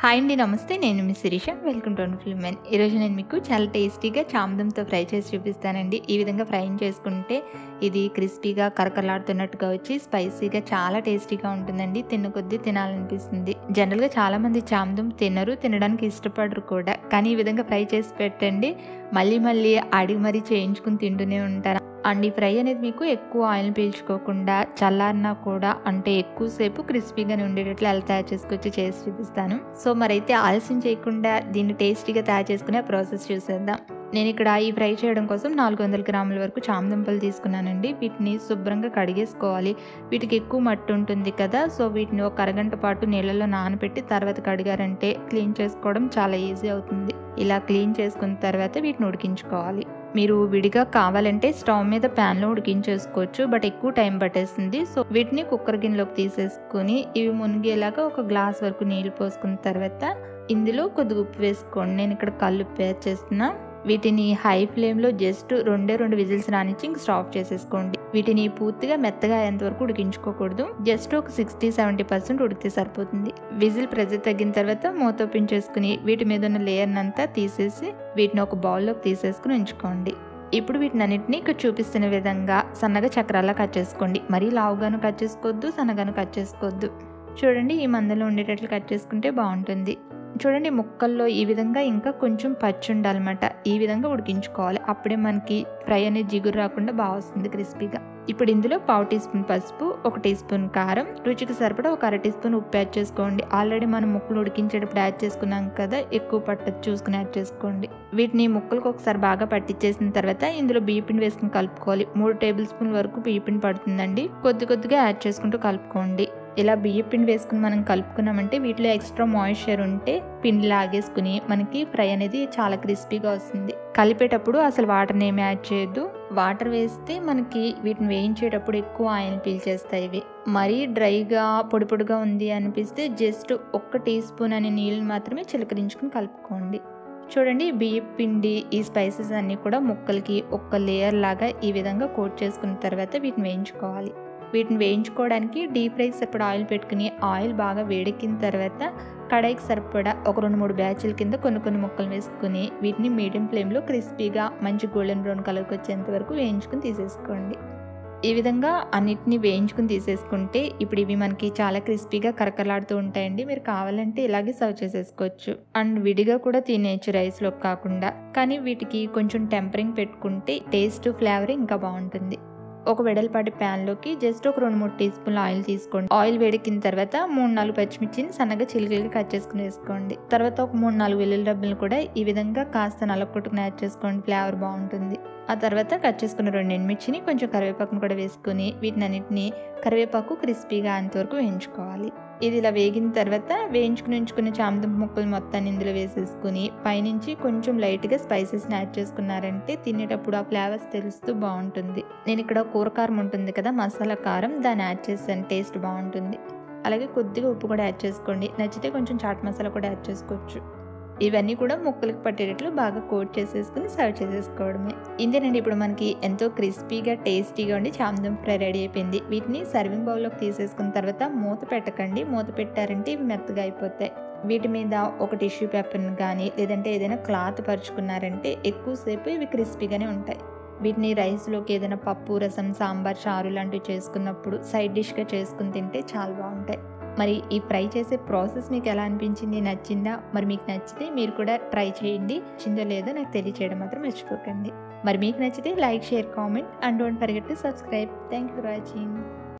hi అండి నమస్తే నేను మీ శిరీష వెల్కమ్ టు ఫిల్మెన్ ఈరోజు నేను మీకు చాలా టేస్టీగా చామదంతో ఫ్రై చేసి చూపిస్తానండి ఈ విధంగా ఫ్రై చేసుకుంటే ఇది క్రిస్పీగా కరకరలాడుతున్నట్టుగా వచ్చి స్పైసీగా చాలా టేస్టీగా ఉంటుందండి తిన్న కొద్దీ తినాలనిపిస్తుంది జనరల్గా చాలా మంది చామదం తినరు తినడానికి ఇష్టపడరు కూడా కానీ ఈ విధంగా ఫ్రై చేసి పెట్టండి మళ్ళీ మళ్ళీ అడిగి మరీ చేయించుకుని తింటూనే ఉంటారు అండ్ ఈ ఫ్రై అనేది మీకు ఎక్కువ ఆయిల్ పీల్చుకోకుండా చల్లారినా కూడా అంటే ఎక్కువసేపు క్రిస్పీగానే ఉండేటట్లు ఎలా తయారు చేసుకొచ్చి చేసి చూపిస్తాను సో మరైతే ఆలస్యం చేయకుండా దీన్ని టేస్టీగా తయారు చేసుకునే ప్రాసెస్ చూసేద్దాం నేను ఇక్కడ ఈ ఫ్రై చేయడం కోసం నాలుగు వందల గ్రాముల వరకు చామదుంపలు తీసుకున్నానండి వీటిని శుభ్రంగా కడిగేసుకోవాలి వీటికి ఎక్కువ మట్టి ఉంటుంది కదా సో వీటిని ఒక అరగంట పాటు నీళ్ళలో నానబెట్టి తర్వాత కడిగారంటే క్లీన్ చేసుకోవడం చాలా ఈజీ అవుతుంది ఇలా క్లీన్ చేసుకున్న తర్వాత వీటిని ఉడికించుకోవాలి మీరు విడిగా కావాలంటే స్టవ్ మీద ప్యాన్లో ఉడికించేసుకోవచ్చు బట్ ఎక్కువ టైం పట్టేస్తుంది సో వీటిని కుక్కర్ గిన్నెలోకి తీసేసుకుని ఇవి మునిగేలాగా ఒక గ్లాస్ వరకు నీళ్ళు పోసుకున్న తర్వాత ఇందులో కొద్దిగా ఉప్పు వేసుకోండి నేను ఇక్కడ కళ్ళు పేర్ చేస్తున్నా వీటిని హై ఫ్లేమ్లో జస్ట్ రెండే రెండు విజిల్స్ రానిచ్చి ఇంక స్టాప్ చేసేసుకోండి వీటిని పూర్తిగా మెత్తగా అయ్యేంత వరకు ఉడికించుకోకూడదు జస్ట్ ఒక సిక్స్టీ సెవెంటీ పర్సెంట్ ఉడికితే సరిపోతుంది విజిల్ ప్రెజర్ తగ్గిన తర్వాత మూత ఓపెన్ చేసుకుని వీటి మీద ఉన్న లేయర్ని అంతా తీసేసి వీటిని ఒక బౌల్లోకి తీసేసుకుని ఉంచుకోండి ఇప్పుడు వీటిని అన్నింటినీ ఇక్కడ చూపిస్తున్న విధంగా సన్నగా చక్రాలా కట్ చేసుకోండి మరీ లావుగాను కట్ చేసుకోవద్దు సన్నగాను కట్ చేసుకోవద్దు చూడండి ఈ మందలో ఉండేటట్లు కట్ చేసుకుంటే బాగుంటుంది చూడండి ముక్కల్లో ఈ విధంగా ఇంకా కొంచెం పచ్చి ఉండాలన్నమాట ఈ విధంగా ఉడికించుకోవాలి అప్పుడే మనకి ఫ్రై అనేది జిగురు రాకుండా బాగా వస్తుంది క్రిస్పీగా ఇప్పుడు ఇందులో పావు టీ స్పూన్ పసుపు ఒక టీ స్పూన్ కారం రుచికి సరిపడా ఒక అర టీ స్పూన్ ఉప్పు యాడ్ చేసుకోండి ఆల్రెడీ మనం ముక్కలు ఉడికించేటప్పుడు యాడ్ చేసుకున్నాం కదా ఎక్కువ పట్టదు చూసుకుని యాడ్ చేసుకోండి వీటిని ముక్కలకు ఒకసారి బాగా పట్టించేసిన తర్వాత ఇందులో బియ్యపిండి వేసుకుని కలుపుకోవాలి మూడు టేబుల్ స్పూన్ వరకు బియ్యపిండి పడుతుందండి కొద్ది కొద్దిగా యాడ్ చేసుకుంటూ కలుపుకోండి ఇలా బియ్య పిండి వేసుకుని మనం కలుపుకున్నామంటే వీటిలో ఎక్స్ట్రా మాయిశ్చర్ ఉంటే పిండి లాగేసుకుని మనకి ఫ్రై అనేది చాలా క్రిస్పీగా వస్తుంది కలిపేటప్పుడు అసలు వాటర్ని ఏమి యాడ్ చేయొద్దు వాటర్ వేస్తే మనకి వీటిని వేయించేటప్పుడు ఎక్కువ ఆయిల్ పీల్చేస్తాయి ఇవి మరీ డ్రైగా పొడి పొడిగా ఉంది అనిపిస్తే జస్ట్ ఒక్క టీ స్పూన్ అనే నీళ్ళని మాత్రమే చిలకరించుకుని కలుపుకోండి చూడండి బియ్య పిండి ఈ స్పైసెస్ అన్నీ కూడా ముక్కలకి ఒక్క లేయర్ లాగా ఈ విధంగా కోట్ చేసుకున్న తర్వాత వీటిని వేయించుకోవాలి వీటిని వేయించుకోవడానికి డీప్ ఫ్రైకి సరిపడా ఆయిల్ పెట్టుకుని ఆయిల్ బాగా వేడెక్కిన తర్వాత కడాయికి సరిపడా ఒక రెండు మూడు బ్యాచ్ల కింద కొన్ని కొన్ని ముక్కలు వేసుకుని వీటిని మీడియం ఫ్లేమ్లో క్రిస్పీగా మంచి గోల్డెన్ బ్రౌన్ కలర్కి వచ్చేంత వరకు వేయించుకుని తీసేసుకోండి ఈ విధంగా అన్నిటిని వేయించుకుని తీసేసుకుంటే ఇప్పుడు ఇవి మనకి చాలా క్రిస్పీగా కరకలాడుతూ ఉంటాయండి మీరు కావాలంటే ఇలాగే సర్వ్ చేసేసుకోవచ్చు అండ్ విడిగా కూడా తినేయచ్చు రైస్లో కాకుండా కానీ వీటికి కొంచెం టెంపరింగ్ పెట్టుకుంటే టేస్ట్ ఫ్లేవర్ ఇంకా బాగుంటుంది ఒక వెడల్పాటి ప్యాన్లోకి జస్ట్ ఒక రెండు మూడు టీ స్పూన్ల ఆయిల్ తీసుకోండి ఆయిల్ వేడెక్కిన తర్వాత మూడు నాలుగు పచ్చిమిర్చిని సన్నగా చిలికలుగా కట్ చేసుకుని వేసుకోండి తర్వాత ఒక మూడు నాలుగు వెల్లుల్లి డబ్బులు కూడా ఈ విధంగా కాస్త నలగొట్టుకుని యాడ్ చేసుకోండి ఫ్లేవర్ బాగుంటుంది ఆ తర్వాత కట్ చేసుకున్న రెండు ఎండుమిర్చిని కొంచెం కరివేపాకును కూడా వేసుకుని వీటిని అన్నింటినీ కరివేపాకు క్రిస్పీగా అంతవరకు వేయించుకోవాలి ఇది ఇలా వేగిన తర్వాత వేయించుకుని ఉంచుకున్న చామదుంప ముక్కలు మొత్తాన్ని ఇందులో వేసేసుకుని పైనుంచి కొంచెం లైట్గా స్పైసెస్ని యాడ్ చేసుకున్నారంటే తినేటప్పుడు ఆ ఫ్లేవర్స్ తెలుస్తూ బాగుంటుంది నేను ఇక్కడ కూర కారం ఉంటుంది కదా మసాలా కారం దాన్ని యాడ్ చేసాను టేస్ట్ బాగుంటుంది అలాగే కొద్దిగా ఉప్పు కూడా యాడ్ చేసుకోండి నచ్చితే కొంచెం చాట్ మసాలా కూడా యాడ్ చేసుకోవచ్చు ఇవన్నీ కూడా ముక్కలకు పట్టేటట్లు బాగా కోట్ చేసేసుకుని సర్వ్ చేసేసుకోవడమే ఇంతేనండి ఇప్పుడు మనకి ఎంతో క్రిస్పీగా టేస్టీగా ఉండి చామదం ఫ్రై రెడీ అయిపోయింది వీటిని సర్వింగ్ బౌల్లోకి తీసేసుకున్న తర్వాత మూత పెట్టకండి మూత పెట్టారంటే ఇవి మెత్తగా అయిపోతాయి వీటి మీద ఒక టిష్యూ పేపర్ని కానీ లేదంటే ఏదైనా క్లాత్ పరుచుకున్నారంటే ఎక్కువసేపు ఇవి క్రిస్పీగానే ఉంటాయి వీటిని రైస్లోకి ఏదైనా పప్పు రసం సాంబార్ చారు లాంటివి చేసుకున్నప్పుడు సైడ్ డిష్గా చేసుకుని తింటే చాలా బాగుంటాయి మరి ఈ ఫ్రై చేసే ప్రాసెస్ మీకు ఎలా అనిపించింది నచ్చిందా మరి మీకు నచ్చితే మీరు కూడా ట్రై చేయండి నచ్చిందో లేదో నాకు తెలియచేయడం మాత్రం మర్చిపోకండి మరి మీకు నచ్చితే like share comment and don't forget to subscribe thank you for watching